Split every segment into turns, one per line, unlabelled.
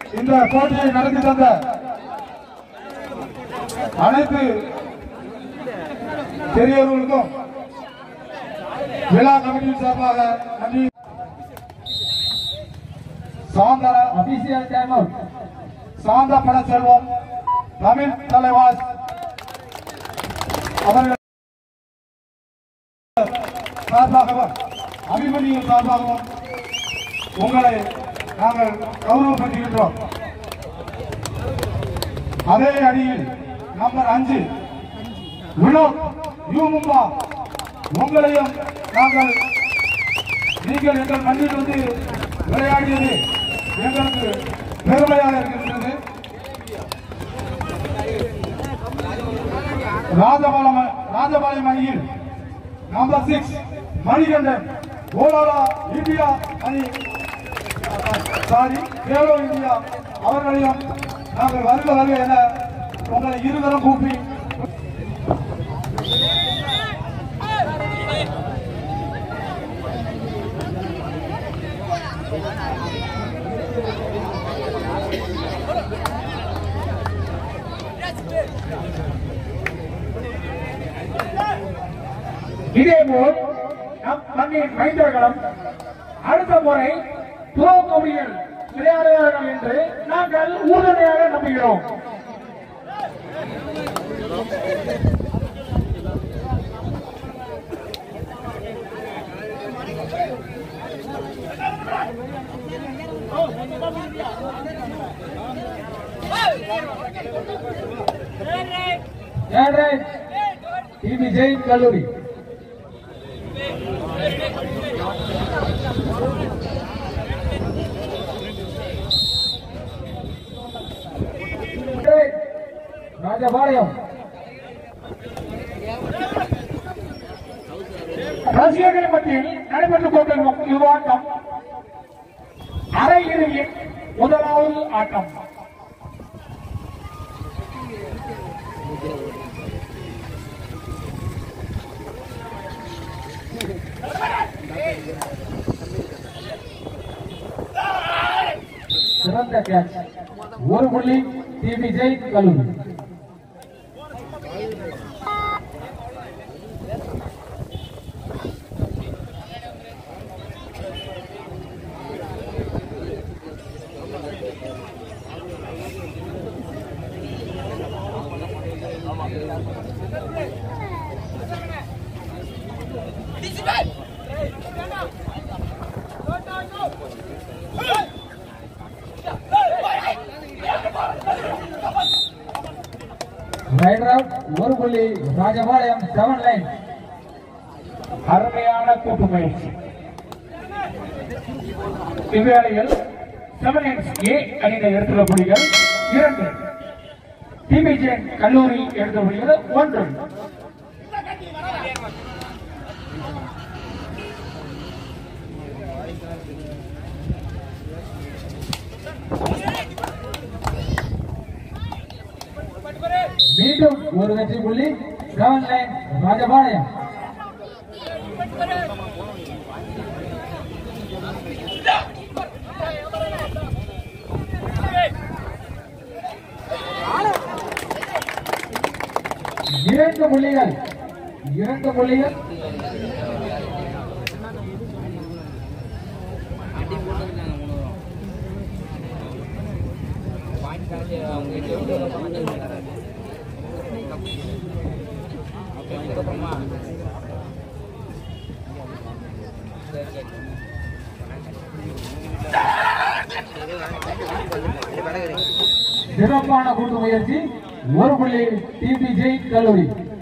இந்த போட்டியை நடத்தி தந்த அனைத்து பெரியவர்களுக்கும் விழா கமிட்டியின் சார்பாக நன்றி சாந்தர
அபிஷியல் டைம் அவுட்
சாந்த பட செல்வம் தமிழ் தலைவாஸ் அவர்கள் சார்பாகவும் அபிமன்யின் சார்பாகவும் உங்களை நாங்கள் கௌரவப்படுத்துகின்றோம் அதே அடியில் நம்பர் அஞ்சு வினோத் யூ மும்பா உங்களையும் நாங்கள் நீங்கள் எங்கள் மண்ணில் வந்து விளையாடியது எங்களுக்கு பெருமையாக இருக்கின்றது ராஜபாலம் ராஜபாளையம் அணியில் நம்பர் சிக்ஸ் மணிகண்டன் கோலாலா இந்தியா அணி சாரி கேலோ இந்தியா அவர்களையும் நாங்கள் வருக வருக என உங்களை இருதரம் கூப்பி
இதேபோல் நம் மண்ணின் மைந்தர்களும் அடுத்த முறை துரோ கபடியில் விளையாடுவார்கள் என்று நாங்கள் உறுதுணையாக நம்புகிறோம் ஏழரை டிவி ஜெயின் கல்லூரி ராஜபாளையம் ரசிகர்கள் மத்தியில் நடைபெற்றுக் கொண்டிருக்கும் இவ்வாட்டம் அரை இறுதியின் முதலாவது ஆட்டம் சிறந்த கேட்ச் ஒரு புள்ளி டிவி ஜெய் கல்லூரி ரைடர் அவுட் ஒரு புள்ளி ராஜபாளையம் செவன் லைன் அருமையான கூட்டு முயற்சி இவ்வேளையில் செவன் எக்ஸ் ஏ அணியினர் எடுத்துள்ள புள்ளிகள் இரண்டு டிபிஜே கல்லூரி எடுத்த புள்ளிகள் ஒன்று மீண்டும் ஒரு வெற்றி புள்ளி செவன் லைன் ராஜபாளையம் இரண்டு புள்ளிகள் இரண்டு புள்ளிகள் சிறப்பான கூட்டு முயற்சி ஒரு புள்ளி டிபிஜே கல்லூரி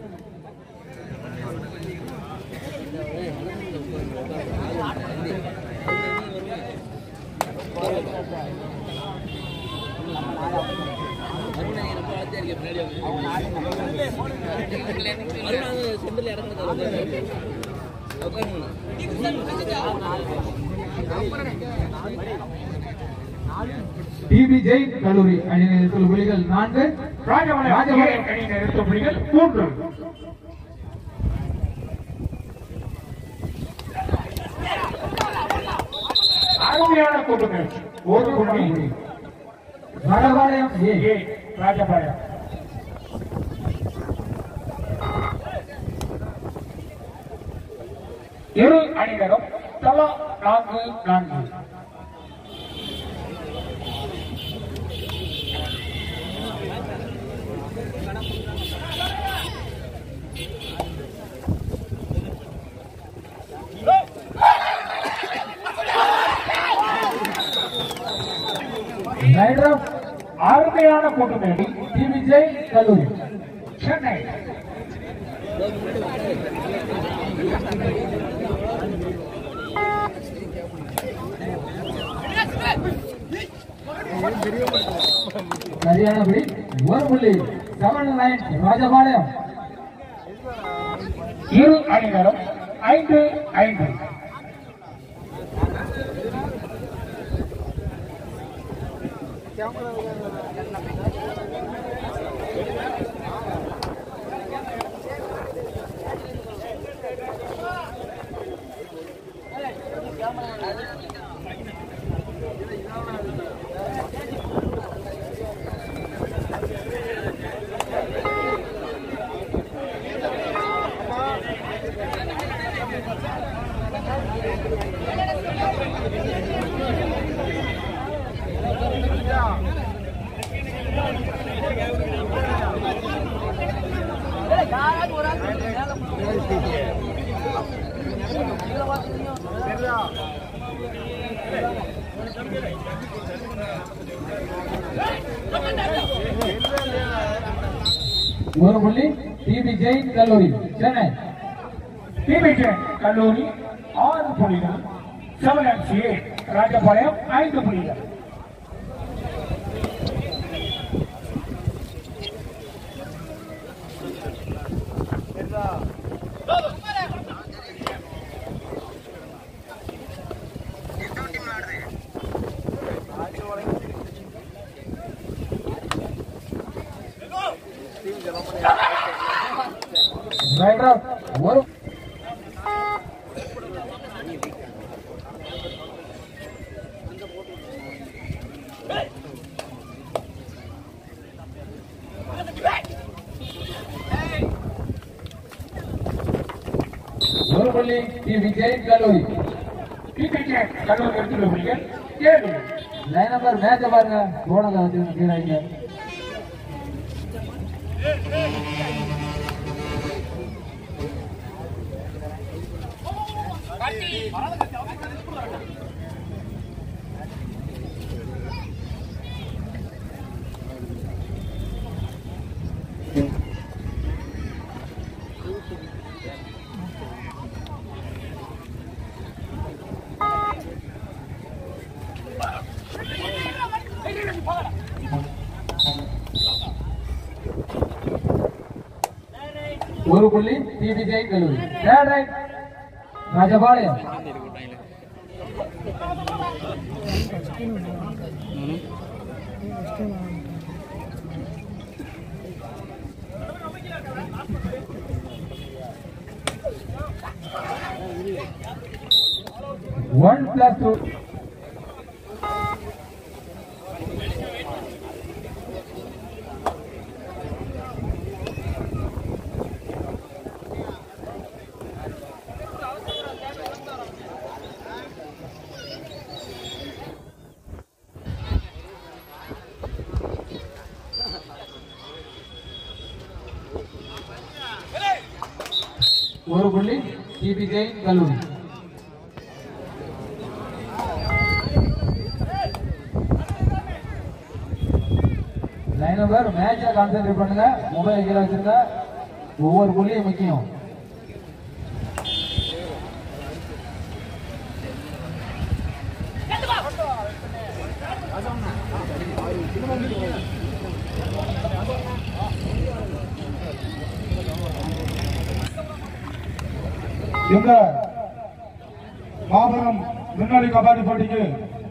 டிபிஜே கல்லூரி அணியினர் எடுத்துள்ள புள்ளிகள் நான்கு ராஜபாளையம் அணியினர் எடுத்துள்ள புள்ளிகள் மூன்று அருமையான கூட்டு முயற்சி ஒரு புள்ளி ராஜபாளையம் ஏ ஏ ராஜபாளையம் இரு அணியினரும் தலா நான்கு நான்கு நைட்ரம் அருமையான கூட்டமேடி டிவிஜய் கல்லூரி சென்னை சரியானபடி ஒரு புள்ளி செவன் நைன் ராஜபாளையம் இரு அணியினரும் ஐந்து ஐந்து ஒரு புள்ளி டிபி ஜெயின் கல்லூரி சென்னை டிபி ஜெயின் கல்லூரி ஆறு புள்ளிகள் செவன் எம் சி ராஜபாளையம் ஐந்து புள்ளிகள் ரைடர் ஒரு ஒரு புள்ளி டி விஜய் கல்லூரி டி விஜய் கல்லூரி எடுத்துள்ள புள்ளிகள் ஏழு லைன் நம்பர் மேட்ச பாருங்க போனதை வந்து கீழே ஒரு புள்ளி டி விஜய் கல்லூரி third right Rajapalayam one plus two ஒரு புள்ளி டி விஜய் கல்லூரி லைன் நம்பர் மேட்சை கான்சென்ட்ரேட் பண்ணுங்க மொபைல் கீழே வச்சிருங்க ஒவ்வொரு புள்ளியும் முக்கியம்
இந்த மாபெரும் முன்னணி கபாடி போட்டிக்கு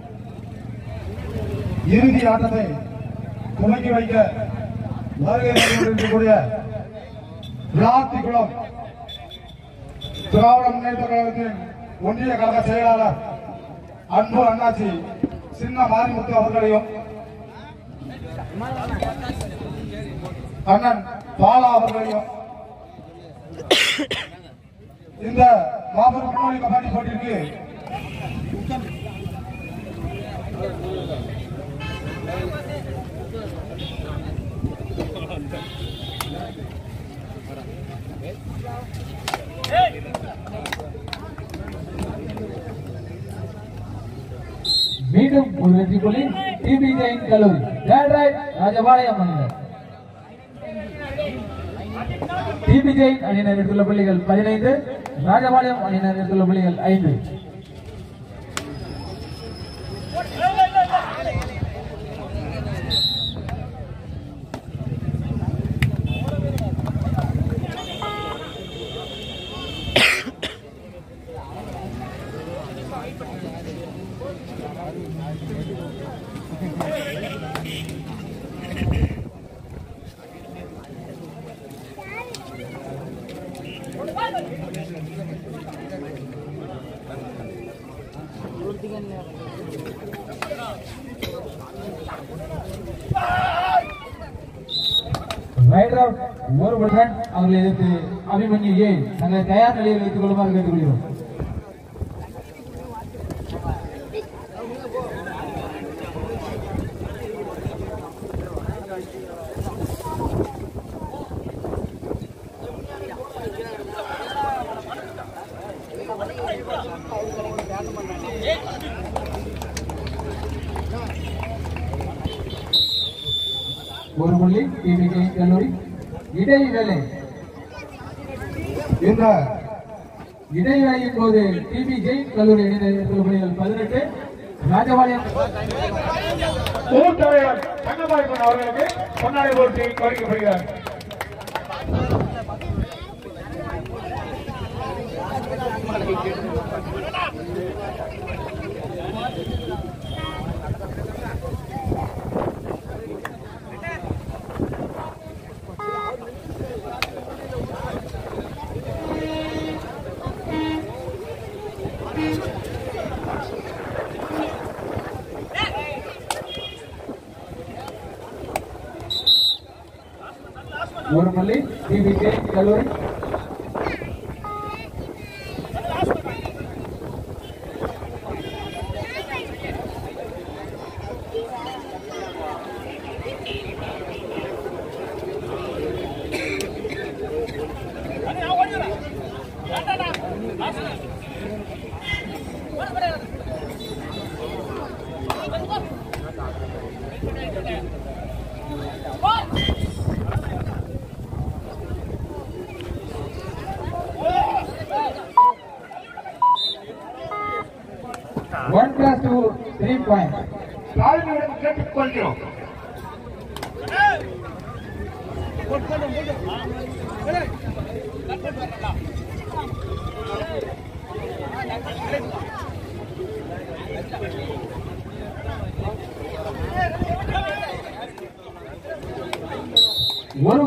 இறுதி ஆட்டத்தை துவக்கி வைக்க வருகை இருக்கக்கூடிய விளாத்திக்குளம் திராவிட முன்னேற்ற கழகத்தின் ஒன்றிய கழக செயலாளர் அன்பு அண்ணாச்சி சின்ன மாரிமுத்து அவர்களையும் அண்ணன் பாலா அவர்களையும் இந்த மாபெரும் முன்னோடி கபாடி போட்டிக்கு
மீண்டும் ஒரு வெற்றி புள்ளி டிபி ஜெயின் கல்லூரி தேர்ட் ரைட் ராஜபாளையம் அணியினர் டிபி ஜெயின் அணியினர் எடுத்துள்ள புள்ளிகள் பதினைந்து ராஜபாளையம் அணியினர் எடுத்துள்ள புள்ளிகள் ஐந்து ரைடர் அவுட் ஒரு பட்டன் அவர்களை எதிர்த்து அபிமன்யு ஏ தங்களை தயார் நிலையில் வைத்துக் கொள்ளுமாறு கேட்டுக்கொள்கிறோம் ஒரு புள்ளி டிபி ஜெயின் கல்லூரி இடைவேளை
இந்த
இடைவேளையின் போது டிபி ஜெயின் கல்லூரி அணியினர் எடுத்துள்ள புள்ளிகள் பதினெட்டு ராஜபாளையம்
ஊர் தலைவர் தங்கபாய்மன் அவர்களுக்கு பொன்னாடை போட்டி கோரிக்கப்படுகிறார்
ஒரு புள்ளி டிபி ஜெயின் கல்லூரி one plus two three point
தாழ்மையுடன் கேட்டுக்கொள்கிறோம்
ஒரு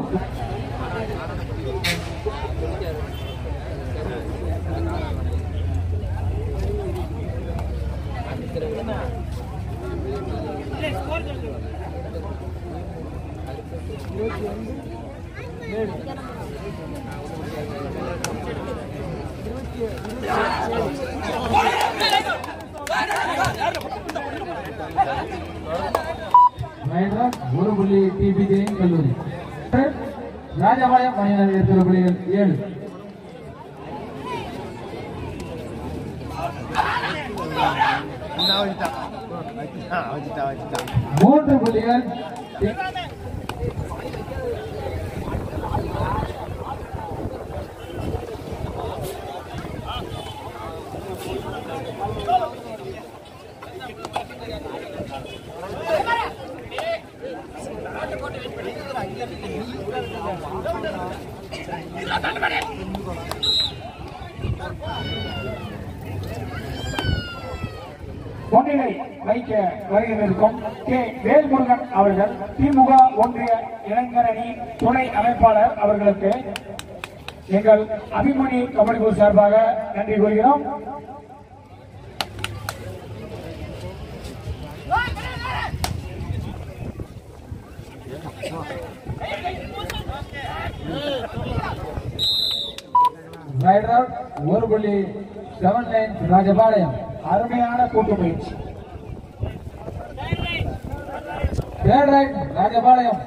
ரைடர் ஒரு புள்ளி டிபி ஜெயின் கல்லூரி ராஜபாளையம் அணியினர் எடுத்துள்ள புள்ளிகள் ஏழு மூன்று புள்ளிகள் டி-
முன்னிலை வைக்க வருகிறதற்கும் கே வேல்முருகன் அவர்கள் திமுக ஒன்றிய இளைஞரணி துணை அமைப்பாளர் அவர்களுக்கு எங்கள் அபிமன்யு கபடி குழு சார்பாக நன்றி கூறுகிறோம்
ரைடர் அவுட் ஒரு புள்ளி செவன் நைன் ராஜபாளையம்
அருமையான கூட்டு முயற்சி
தேர்ட் ரைட் ராஜபாளையம்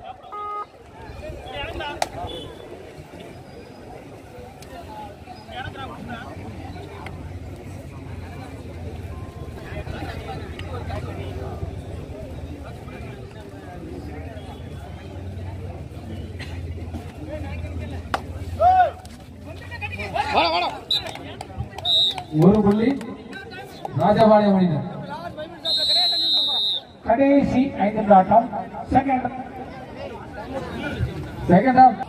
ஒரு புள்ளி ராஜபாளையம் அணியினர்
கடைசி ஐந்து ஆட்டம் செகண்ட்
செகண்ட் ஆஃப்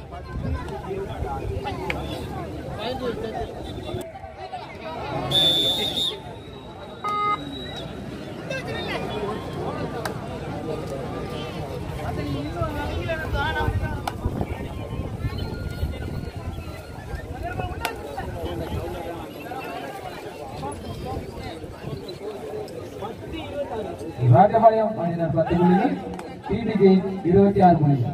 ராஜபாளையம் அணியினர் பத்து புள்ளிகள் டிடிஜே இருபத்தி ஆறு புள்ளிகள்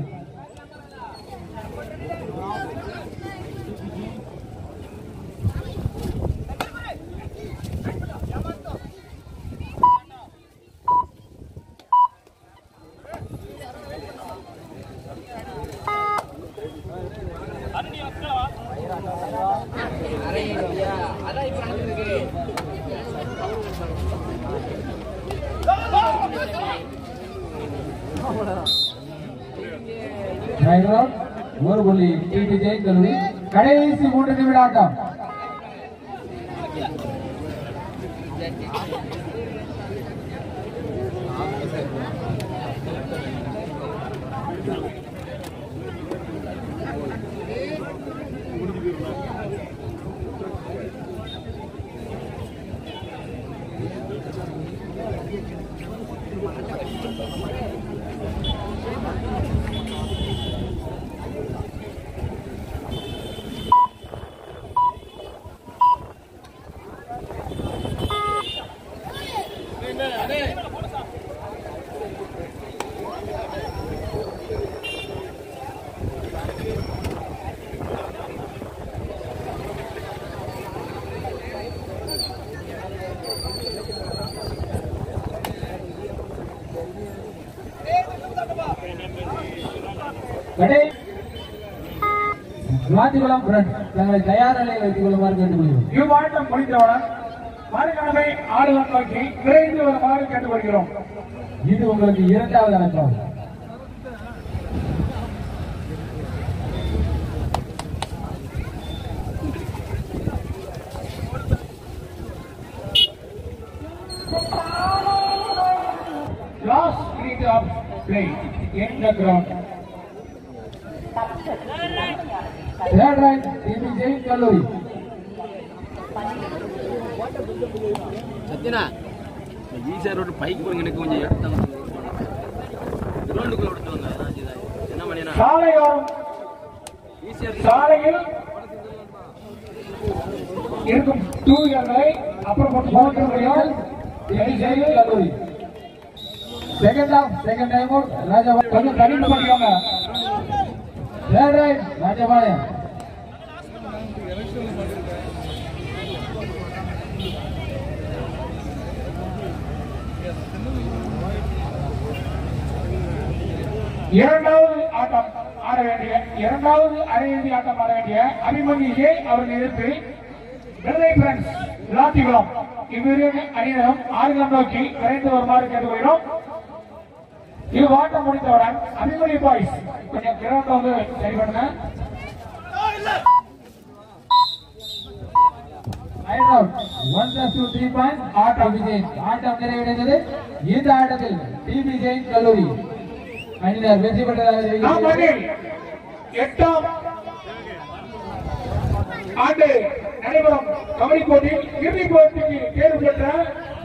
ரைடர் அவுட் ஒரு புள்ளி டிடிஜே கல்லூரி கடைசி மூன்று நிமிட ஆட்டம் கடை விளாத்திக்குளம் ஃப்ரண்ட் தங்களை தயார் நிலையில் வைத்துக் கொள்ளுமாறு கேட்டுக்கொள்கிறோம்
இவ்வாட்டம் முடிந்தவுடன் மறுநாளை ஆடுகள் நோக்கி விரைந்து வருமாறு கேட்டுக்கொள்கிறோம்
இது உங்களுக்கு இரண்டாவது அனுப்பம்
last minute of play in the ground
third right DBJ கல்லூரி
சத்யனா ஈஸியாக ரோடு பைக் போய் எனக்கு கொஞ்சம் எடுத்தாங்க கிரவுண்டுக்குள்ள விடுத்தாங்க அதான் இதுதான். என்ன பண்ணினா
சாலையோரம்
ஈஸியாக
சாலையில் இருக்கும் டூ வீலர்களை அப்புறம் கொண்டு போக முடியும்
டிபிஜே கல்லூரி second of second time out Rajapalayam
கொஞ்சம் தள்ளிட்டு பண்ணிக்கோங்க
தேர்ட் ரைட் ராஜபாளையம்
இரண்டாவது ஆட்டம் ஆட வேண்டிய இரண்டாவது அரையிறுதி ஆட்டம் ஆட வேண்டிய அபிமன்யு ஏ அவர்கள் எதிர்த்து வெள்ளை பிரான்ஸ் விளாத்திகுளம் இவ்விரு அணியினரும் ஆறுகளம் நோக்கி விரைந்து வருமாறு கேட்டுக்கொள்கிறோம் இவ்வாட்டம் முடித்தவுடன் அபிமன்யு பாய்ஸ் கொஞ்சம் கிரவுண்ட் வந்து சரி பண்ணுங்க
line out one plus two three point ஆட்டம் விஜய் ஆட்டம் நிறைவடைந்தது இந்த ஆட்டத்தில் டிபி ஜெயின் கல்லூரி அணியினர் வெற்றி பெற்றதாக
நாம்
தெரிவிக்கிறது.
மண்ணில் எட்டாம் ஆண்டு நடைபெறும் கபடி போட்டியில் இறுதிப் போட்டிக்கு தேர்வு பெற்ற